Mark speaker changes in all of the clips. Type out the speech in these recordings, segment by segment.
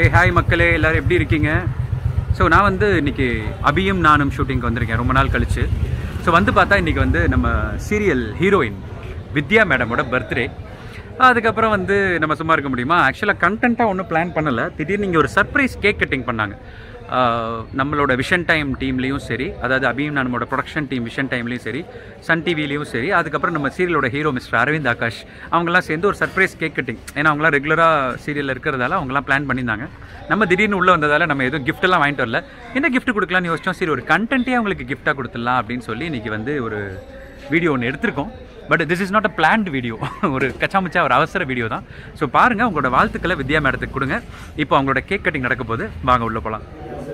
Speaker 1: hi மக்களே எல்லாரும் எப்படி இருக்கீங்க ஸோ நான் வந்து இன்னைக்கு அபியும் நானும் ஷூட்டிங்க்கு வந்திருக்கேன் ரொம்ப நாள் கழிச்சு ஸோ வந்து பார்த்தா இன்னைக்கு வந்து நம்ம சீரியல் ஹீரோயின் வித்யா மேடமோட பர்த்டே அதுக்கப்புறம் வந்து நம்ம சும்மா இருக்க முடியுமா ஆக்சுவலாக கண்டென்ட்டாக ஒன்றும் பிளான் பண்ணலை திடீர்னு இங்கே ஒரு சர்ப்ரைஸ் கேக் கட்டிங் பண்ணாங்க ஆஹ் நம்மளோட விஷன் டைம் டீம்லேயும் சரி அதாவது அபியும் நம்மளோட ப்ரொடக்ஷன் டீம் விஷன் டைம்லேயும் சரி சன் டிவிலையும் சரி அதுக்கப்புறம் நம்ம சீரியலோட ஹீரோ மிஸ்டர் அரவிந்த் ஆகாஷ் அவங்கெல்லாம் சேர்ந்து ஒரு சர்ப்ரைஸ் கேக் கட்டிங் ஏன்னா அவங்களாம் ரெகுலராக சீரியலில் இருக்கிறதால அவங்களாம் பிளான் பண்ணியிருந்தாங்க நம்ம திடீர்னு உள்ளே வந்ததால் நம்ம எதுவும் gift எல்லாம் வாங்கிட்டு வரல என்ன gift கொடுக்கலாம்னு யோசிச்சோம் சரி ஒரு கண்டென்ட்டே அவங்களுக்கு கிஃப்ட்டாக கொடுத்துடலாம் அப்படின்னு சொல்லி இன்றைக்கி வந்து ஒரு வீடியோ ஒன்று எடுத்திருக்கோம் but this is not a planned video ஒரு கச்சாமுச்சா ஒரு அவசர வீடியோ தான் ஸோ பாருங்கள் உங்களோட வாழ்த்துக்களை வித்யா மேடத்துக்கு கொடுங்க இப்போ அவங்களோட கேக் கட்டிங் நடக்க போது வாங்க உள்ளே போகலாம்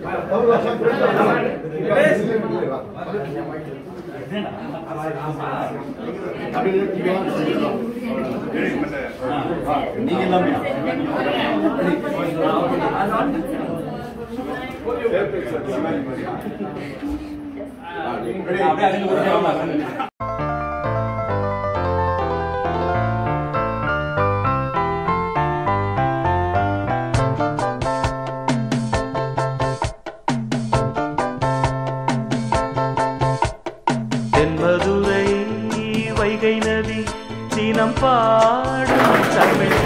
Speaker 2: தென்மதுரை வைகை நதி தினம் பாடும் தமிழ்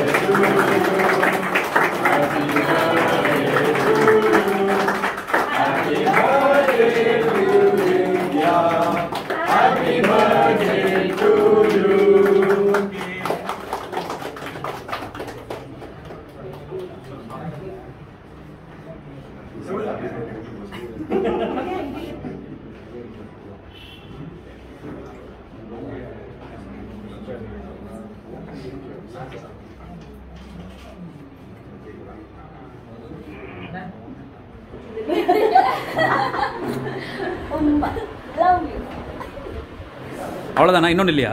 Speaker 1: அவ்வளோதானா இன்னொன்று இல்லையா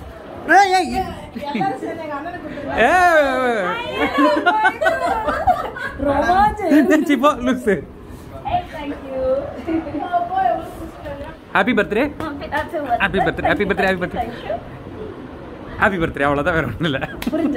Speaker 1: சிப்போ லுக்ஸு happy birthday happy birthday happy birthday happy birthday happy birthday அவ்வளோதான் வேற ஒன்றும் இல்லை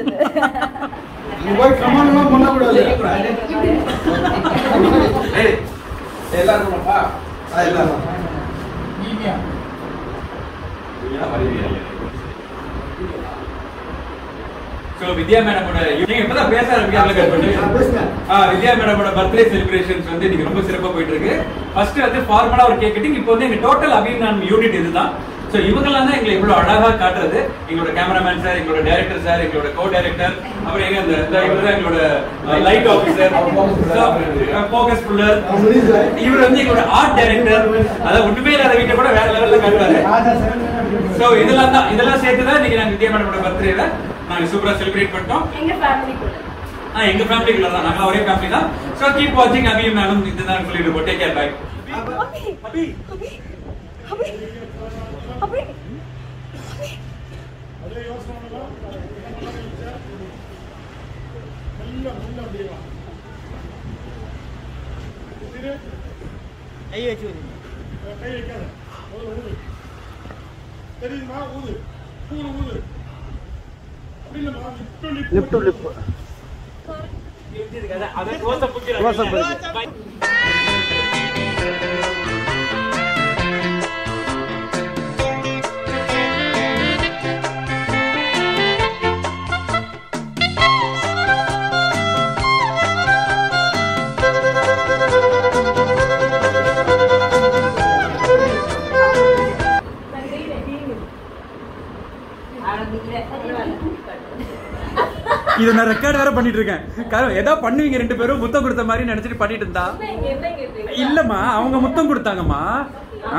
Speaker 1: ஸோ வித்யா மேடமோட நீங்க இப்பதான் பேச ஆரம்பிக்காமல ஆ வித்யா மேடமோட பர்த்டே செலிப்ரேஷன்ஸ் வந்து இன்னைக்கு ரொம்ப சிறப்பா போயிட்டு இருக்கு ஃபர்ஸ்ட் வந்து ஃபார்மலா ஒரு கேக் கட்டிங் இப்போ வந்து எங்க டோட்டல் அபிநான் யூனிட் இதுதான் ஸோ இவங்கெல்லாம் தான் எங்களை இவ்வளவு அழகா காட்டுறது எங்களோட கேமராமேன் சார் எங்களோட டைரக்டர் சார் எங்களோட கோ டைரக்டர் அப்புறம் எங்க இந்த இந்த இவர் தான் எங்களோட லைட் ஆஃபீஸர் ஃபோக்கஸ் புல்லர் இவர் வந்து எங்களோட ஆர்ட் டைரக்டர் அதாவது ஒண்ணுமே இல்லாத வீட்டை கூட வேற லெவல்ல காட்டுவாரு சோ இதெல்லாம் தான் இதெல்லாம் சேர்த்து தான் இன்னைக்கு நாங்க வித்யா மேடமோட பர்த்டேல நாங்க சூப்பரா செலிப்ரேட் பண்ணிட்டோம்
Speaker 3: எங்க ஃபேமிலிக்குள்ள
Speaker 1: ஆ எங்க ஃபேமிலிக்குள்ள தான் நாங்க ஒரே ஃபேமிலி தான் சோ கீப் வாட்சிங் அபி மேடம் இதுதான் சொல்லிட்டு டேக் கேர் பை அபி
Speaker 4: தெரியுமா ஊது பூணு ஊது அப்படி இல்லைம்மா
Speaker 5: லிப் டு லிப்
Speaker 1: இது நான் ரெக்கார்ட் வேற பண்ணிட்டு இருக்கேன் காரணம் ஏதோ பண்ணுவீங்க ரெண்டு பேரும் முத்தம் கொடுத்த மாதிரி நினைச்சிட்டு பண்ணிட்டு இருந்தா இல்லம்மா அவங்க முத்தம் கொடுத்தாங்கம்மா ஆ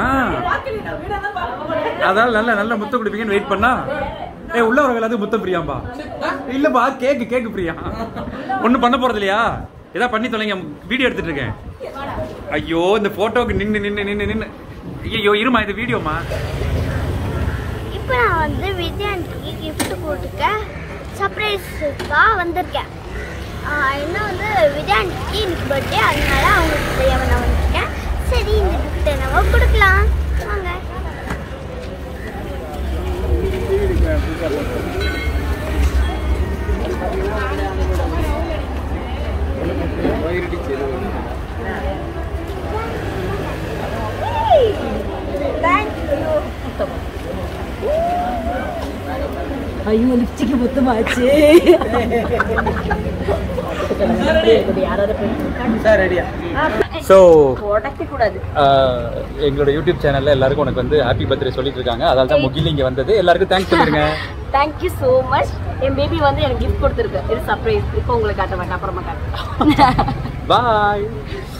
Speaker 1: அதால நல்ல நல்ல முத்தம் கொடுப்பீங்கன்னு வெயிட் பண்ணா ஏ உள்ள வர எல்லாத்துக்கும் முத்தம் பிரியாம்பா இல்லப்பா கேக்கு கேக்கு பிரியா ஒண்ணும் பண்ண போறது இல்லையா ஏதா பண்ணி தொலைங்க வீடியோ எடுத்துட்டு இருக்கேன் ஐயோ இந்த போட்டோக்கு நின்னு நின்னு நின்னு நின்னு ஐயோ இருமா இது வீடியோமா
Speaker 6: இப்போ நான் வந்து வித்யாண்டிக்கு gift கொடுக்க சர்ப்ரைஸுக்காக வந்திருக்கேன் ஆஹ் என்ன வந்து வித்யாண்டிக்கு இன்னைக்கு பர்த்டே அதனால அவங்களுக்கு தெரியாம நான் வந்திருக்கேன் சரி இந்த gift என்னவோ கொடுக்கலாம் வாங்க
Speaker 3: சுத்தமா ஐயோ லிப்ஸ்டிக் மொத்தமாச்சு
Speaker 1: ஸோ
Speaker 3: உடைக்க கூடாது
Speaker 1: எங்களோட யூடியூப் சேனல்ல எல்லாருக்கும் உனக்கு வந்து ஹாப்பி பர்த்டே சொல்லிட்டு இருக்காங்க அதனால தான் முகில் இங்க வந்தது எல்லாருக்கும் தேங்க்ஸ் சொல்லிருங்க
Speaker 3: தேங்க்யூ ஸோ மச் என் பேபி வந்து எனக்கு கிஃப்ட் கொடுத்துருக்கு இது சர்ப்ரைஸ் இப்போ உங்களுக்கு காட்ட மாட்டேன் அப்புறமா காட்டுறேன்
Speaker 1: பாய்